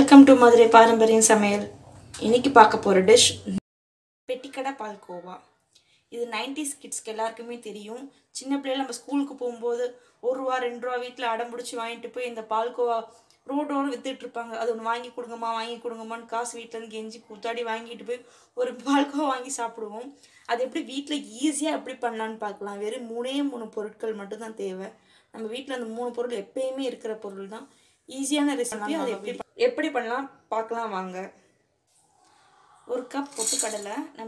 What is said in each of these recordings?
welcome to Madurai பாரம்பரியம் சமையல் இன்னைக்கு பார்க்க போகிற டிஷ் பெட்டிக்கடை பால்கோவா இது நைன்டிஸ் கிட்ஸ்க்கு எல்லாருக்குமே தெரியும் சின்ன பிள்ளைல நம்ம ஸ்கூலுக்கு போகும்போது ஒரு ரூபா ரெண்டு ரூபா வீட்டில் அடம் பிடிச்சி வாங்கிட்டு போய் இந்த பால்கோவா ரோடோடு வித்துட்டு இருப்பாங்க அது ஒன்று வாங்கி கொடுங்கம்மா வாங்கி கொடுங்கம்மான்னு காசு வீட்டிலேருந்து கெஞ்சி கூத்தாடி வாங்கிட்டு போய் ஒரு பால்கோவா வாங்கி சாப்பிடுவோம் அது எப்படி வீட்டில் ஈஸியாக எப்படி பண்ணலான்னு பார்க்கலாம் வெறும் மூணே மூணு பொருட்கள் மட்டும்தான் தேவை நம்ம வீட்டில் அந்த மூணு பொருள் எப்பயுமே இருக்கிற பொருள் தான் ஈஸியான ரெசிபி அது எப்படி எப்படி பண்ணலாம் பார்க்கலாம் வாங்க ஒரு கப் பொட்டுக்கடலை நம்ம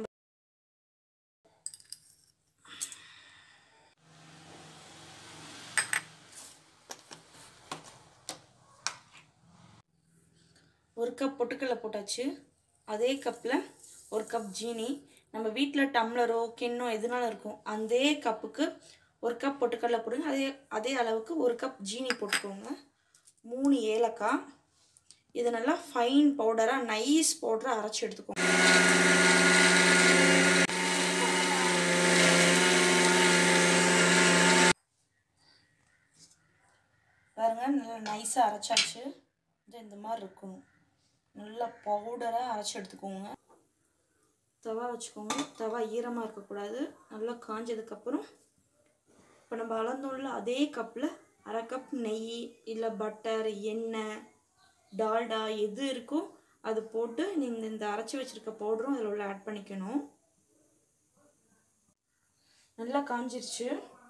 ஒரு கப் பொட்டுக்கடலை போட்டாச்சு அதே கப்பில் ஒரு கப் ஜீனி நம்ம வீட்டில் டம்ளரோ கிண்ணோ எதுனாலும் இருக்கும் அதே கப்புக்கு ஒரு கப் பொட்டுக்கடலை போடுங்க அதே அதே அளவுக்கு ஒரு கப் ஜீனி போட்டுக்கோங்க மூணு ஏலக்காய் இது நல்லா ஃபைன் பவுடராக நைஸ் பவுடராக அரைச்சி எடுத்துக்கோங்க பாருங்க நல்லா நைஸாக அரைச்சாச்சு இது இந்த மாதிரி இருக்கும் நல்லா பவுடராக அரைச்சி எடுத்துக்கோங்க தவா வச்சுக்கோங்க தவா ஈரமாக இருக்கக்கூடாது நல்லா காஞ்சதுக்கப்புறம் இப்போ நம்ம அளந்தோம்ல அதே கப்பில் அரை கப் நெய் இல்லை பட்டர் எண்ணெய் டால்டா எது இருக்கோ அது போட்டு நீங்கள் இந்த அரைச்சி வச்சுருக்க பவுடரும் அதில் உள்ள ஆட் பண்ணிக்கணும் நல்லா காஞ்சிருச்சு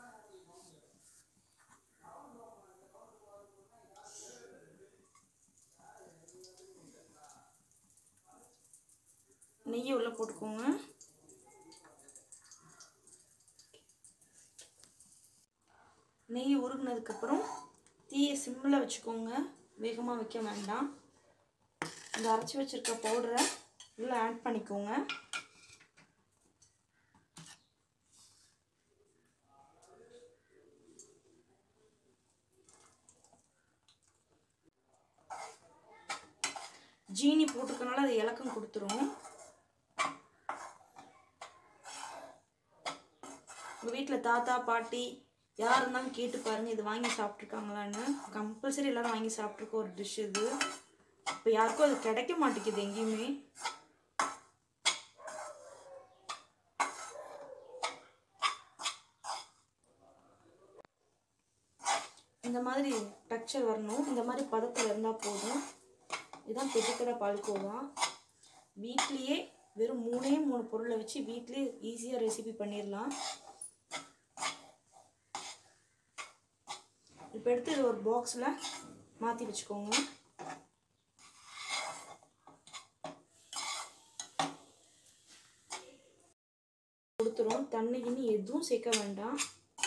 நெய்யை உள்ளே போட்டுக்கோங்க நெய் உருகுனதுக்கப்புறம் தீயை சிம்மில் வச்சுக்கோங்க வேகமாக வைக்க வேண்டாம் இந்த அரைச்சி வச்சுருக்க பவுடரை உள்ளே ஆட் பண்ணிக்கோங்க ஜீனி போட்டுக்கனால அது இலக்கம் கொடுத்துரும் உங்கள் வீட்டில் தாத்தா பாட்டி யார் இருந்தாலும் கேட்டு பாருங்கள் இது வாங்கி சாப்பிட்ருக்காங்களான்னு கம்பல்சரி எல்லோரும் வாங்கி சாப்பிட்ருக்க ஒரு டிஷ் இது இப்போ யாருக்கும் அது கிடைக்க மாட்டேங்குது எங்கேயுமே இந்த மாதிரி டக்சர் வரணும் இந்த மாதிரி பதத்தில் இருந்தால் போதும் இதுதான் பெட்டிக்கடை பால்கோவா வீட்லேயே வெறும் மூணே மூணு பொருளை வச்சு வீட்லேயே ஈஸியாக ரெசிபி பண்ணிடலாம் இப்போ எடுத்து இது ஒரு பாக்ஸில் மாற்றி வச்சுக்கோங்க கொடுத்துரும் தண்ணி கிண்ணி எதுவும் சேர்க்க வேண்டாம்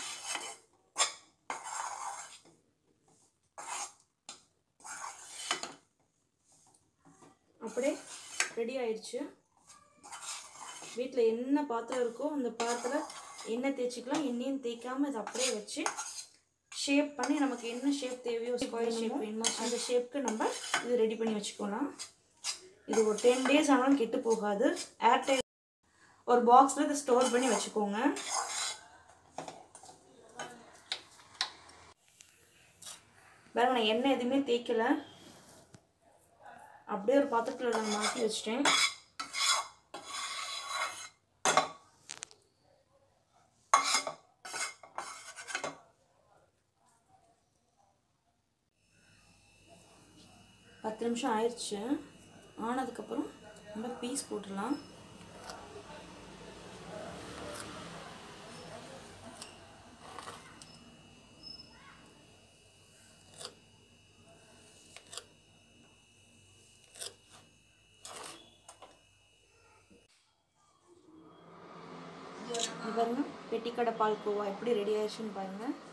அப்படியே ரெடி ஆயிடுச்சு வீட்டில் என்ன பாத்திரம் இருக்கோ அந்த பாத்திரத்தில் எண்ணெய் தேய்ச்சிக்கலாம் எண்ணெயும் தேய்க்காமல் இதை அப்படியே வச்சு ஷேப் பண்ணி நமக்கு என்ன ஷேப் தேவையோ ஸ்கொயர் ஷேப் வேணுமோ அந்த ஷேப்க்கு நம்ம இது ரெடி பண்ணி வச்சுக்கலாம் இது ஒரு டென் டேஸ் ஆனாலும் கெட்டு போகாது ஏர்டைட் ஒரு பாக்ஸில் இதை ஸ்டோர் பண்ணி வச்சுக்கோங்க பாருங்க நான் எண்ணெய் எதுவுமே தேய்க்கல அப்படியே ஒரு பாத்திரத்தில் நான் மாற்றி வச்சிட்டேன் பத்து நிமிஷம் ஆயிடுச்சு ஆனதுக்கப்புறம் நம்ம பீஸ் போட்டுடலாம் இது பாருங்க பெட்டிக்கடை பால்கோவா எப்படி ரெடி ஆயிடுச்சுன்னு பாருங்கள்